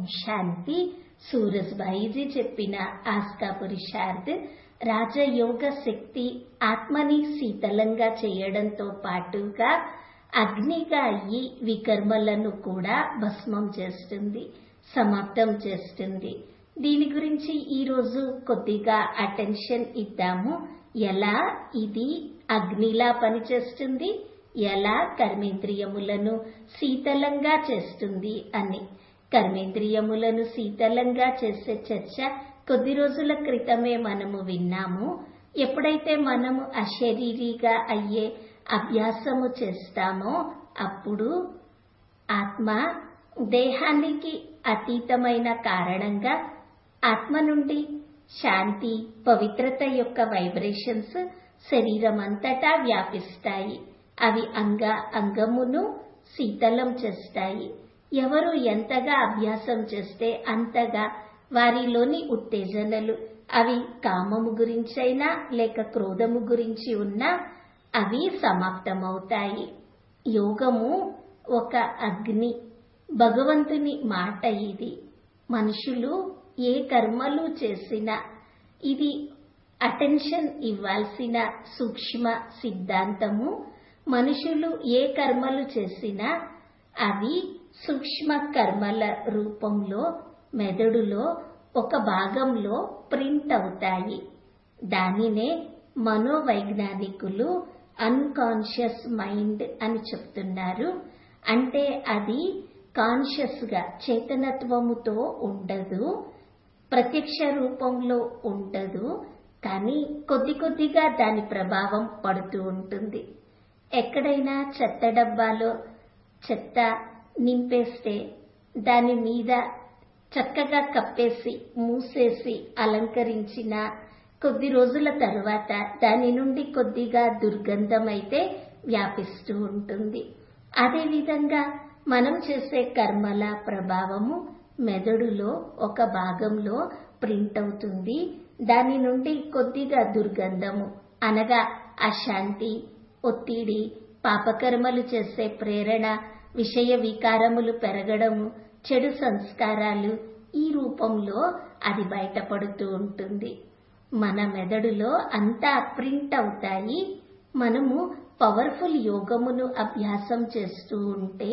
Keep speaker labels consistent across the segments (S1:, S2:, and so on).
S1: శాంతి సూరజ్భాయిజీ చెప్పిన ఆస్కా పురుషార్థ్ రాజయోగ శక్తి ఆత్మని శీతలంగా చేయడంతో పాటుగా అగ్నిగా అయ్యి వికర్మలను కూడా భస్మం చేస్తుంది సమాప్తం చేస్తుంది దీని గురించి ఈరోజు కొద్దిగా అటెన్షన్ ఇద్దాము ఎలా ఇది అగ్నిలా పనిచేస్తుంది ఎలా కర్మేంద్రియములను శీతలంగా చేస్తుంది అని కర్మేంద్రియములను శీతలంగా చేసే చర్చ కొద్ది రోజుల క్రితమే మనము విన్నాము ఎప్పుడైతే మనము అశరీరిగా అయ్యే అభ్యాసము చేస్తామో అప్పుడు ఆత్మ దేహానికి అతీతమైన కారణంగా ఆత్మ నుండి శాంతి పవిత్రత యొక్క వైబ్రేషన్స్ శరీరం అంతటా వ్యాపిస్తాయి అవి అంగ అంగమును శీతలం చేస్తాయి ఎవరు ఎంతగా అభ్యాసం చేస్తే అంతగా వారిలోని ఉత్తేజనలు అవి కామము గురించైనా లేక క్రోధము గురించి ఉన్నా అవి సమాప్తమవుతాయి యోగము ఒక అగ్ని భగవంతుని మాట ఇది మనుషులు ఏ కర్మలు చేసినా ఇది అటెన్షన్ ఇవ్వాల్సిన సూక్ష్మ సిద్ధాంతము మనుషులు ఏ కర్మలు చేసినా అవి సూక్ష్మ కర్మల రూపంలో మెదడులో ఒక భాగంలో ప్రింట్ అవుతాయి దానినే మనోవైజ్ఞానికులు అన్కాన్షియస్ మైండ్ అని చెప్తున్నారు అంటే అది కాన్షియస్ గా చేతనత్వముతో ఉండదు ప్రత్యక్ష రూపంలో ఉండదు కానీ కొద్ది కొద్దిగా దాని ప్రభావం పడుతూ ఉంటుంది ఎక్కడైనా చెత్త డబ్బాలో చెత్త నింపేస్తే దాని మీద చక్కగా కప్పేసి మూసేసి అలంకరించిన కొద్ది రోజుల తరువాత దాని నుండి కొద్దిగా దుర్గంధం అయితే వ్యాపిస్తూ ఉంటుంది అదేవిధంగా మనం చేసే కర్మల ప్రభావము మెదడులో ఒక భాగంలో ప్రింట్ అవుతుంది దాని నుండి కొద్దిగా దుర్గంధము అనగా అశాంతి ఒత్తిడి పాపకర్మలు చేసే ప్రేరణ విషయ వికారములు పెరగడము చెడు సంస్కారాలు ఈ రూపంలో అది బయటపడుతూ ఉంటుంది మన మెదడులో అంతా ప్రింట్ అవుతాయి మనము పవర్ఫుల్ యోగమును అభ్యాసం చేస్తూ ఉంటే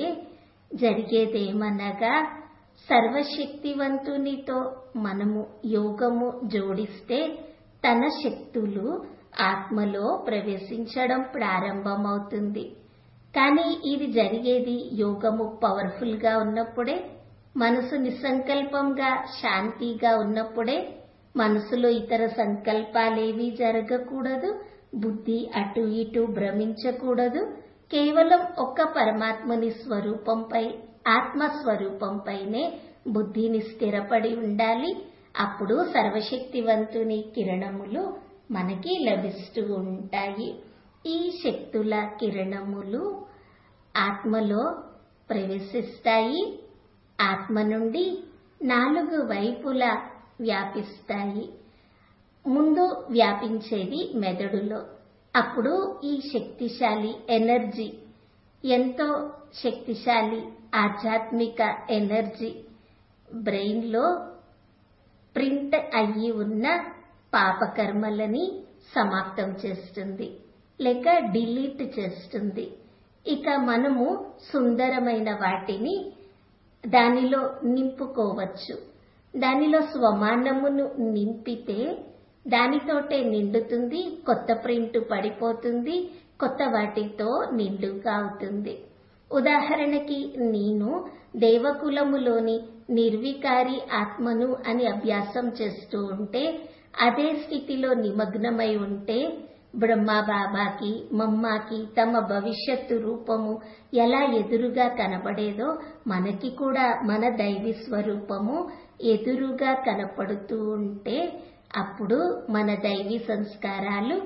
S1: జరిగేదేమనగా సర్వశక్తివంతునితో మనము యోగము జోడిస్తే తన శక్తులు ఆత్మలో ప్రవేశించడం ప్రారంభమవుతుంది కానీ ఇది జరిగేది యోగము పవర్ఫుల్ గా ఉన్నప్పుడే మనసు నిసంకల్పంగా శాంతిగా ఉన్నప్పుడే మనసులో ఇతర సంకల్పాలేవీ జరగకూడదు బుద్ధి అటు ఇటు భ్రమించకూడదు కేవలం ఒక్క పరమాత్మని స్వరూపంపై ఆత్మ స్వరూపంపైనే బుద్ధిని స్థిరపడి ఉండాలి అప్పుడు సర్వశక్తివంతుని కిరణములు మనకి లభిస్తూ ఉంటాయి ఈ శక్తుల కిరణములు ఆత్మలో ప్రవేశిస్తాయి ఆత్మ నుండి నాలుగు వైపులా వ్యాపిస్తాయి ముందు వ్యాపించేది మెదడులో అప్పుడు ఈ శక్తిశాలి ఎనర్జీ ఎంతో శక్తిశాలి ఆధ్యాత్మిక ఎనర్జీ బ్రెయిన్లో ప్రింట్ అయ్యి ఉన్న పాపకర్మలని సమాప్తం చేస్తుంది లేక డిలీట్ చేస్తుంది ఇక మనము సుందరమైన వాటిని దానిలో నింపుకోవచ్చు దానిలో స్వమానమును నింపితే దానితోటే నిండుతుంది కొత్త ప్రింట్ పడిపోతుంది కొత్త వాటితో నిండుగా అవుతుంది ఉదాహరణకి నేను దేవకులములోని నిర్వికారి ఆత్మను అని అభ్యాసం చేస్తూ ఉంటే అదే స్థితిలో నిమగ్నమై ఉంటే బ్రహ్మ బాబాకి మమ్మాకి తమ భవిష్యత్తు రూపము ఎలా ఎదురుగా కనబడేదో మనకి కూడా మన దైవి స్వరూపము ఎదురుగా కనపడుతూ ఉంటే అప్పుడు మన దైవీ సంస్కారాలు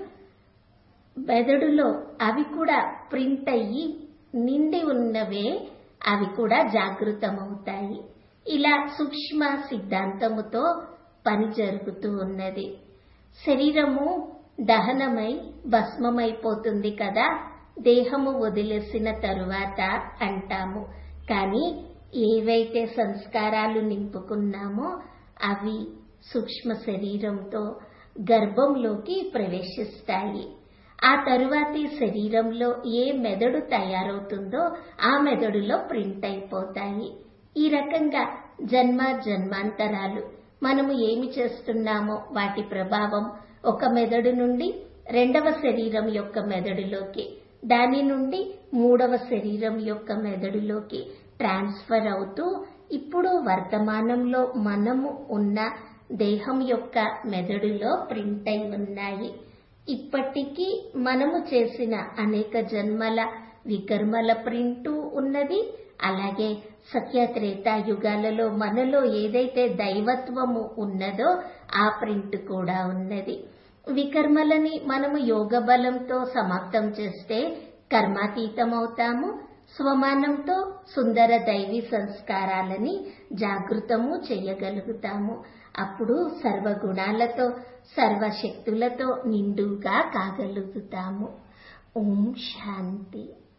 S1: మెదడులో అవి కూడా ప్రింట్ అయ్యి నిండి ఉన్నవే అవి కూడా జాగృతమవుతాయి ఇలా సూక్ష్మ సిద్ధాంతముతో పని జరుగుతూ ఉన్నది శరీరము దహనమై భస్మమైపోతుంది కదా దేహము వదిలేసిన తరువాత అంటాము కానీ ఏవైతే సంస్కారాలు నింపుకున్నామో అవి సూక్ష్మ శరీరంతో గర్భంలోకి ప్రవేశిస్తాయి ఆ తరువాతి శరీరంలో ఏ మెదడు తయారవుతుందో ఆ మెదడులో ప్రింట్ అయిపోతాయి ఈ రకంగా జన్మ జన్మాంతరాలు మనము ఏమి చేస్తున్నామో వాటి ప్రభావం ఒక మెదడు నుండి రెండవ శరీరం యొక్క మెదడులోకి దాని నుండి మూడవ శరీరం యొక్క మెదడులోకి ట్రాన్స్ఫర్ అవుతూ ఇప్పుడు వర్తమానంలో మనము ఉన్న దేహం యొక్క మెదడులో ప్రింట్ అయి ఉన్నాయి ఇప్పటికీ మనము చేసిన అనేక జన్మల వికర్మల ప్రింటు ఉన్నది అలాగే సత్యత్రేత యుగాలలో మనలో ఏదైతే దైవత్వము ఉన్నదో ఆ ప్రింట్ కూడా ఉన్నది వికర్మలని మనము యోగ బలంతో సమాప్తం చేస్తే కర్మాతీతం అవుతాము స్వమానంతో సుందర దైవీ సంస్కారాలని జాగృతము చేయగలుగుతాము అప్పుడు సర్వగుణాలతో సర్వశక్తులతో నిండుగా కాగలుగుతాము ఓం శాంతి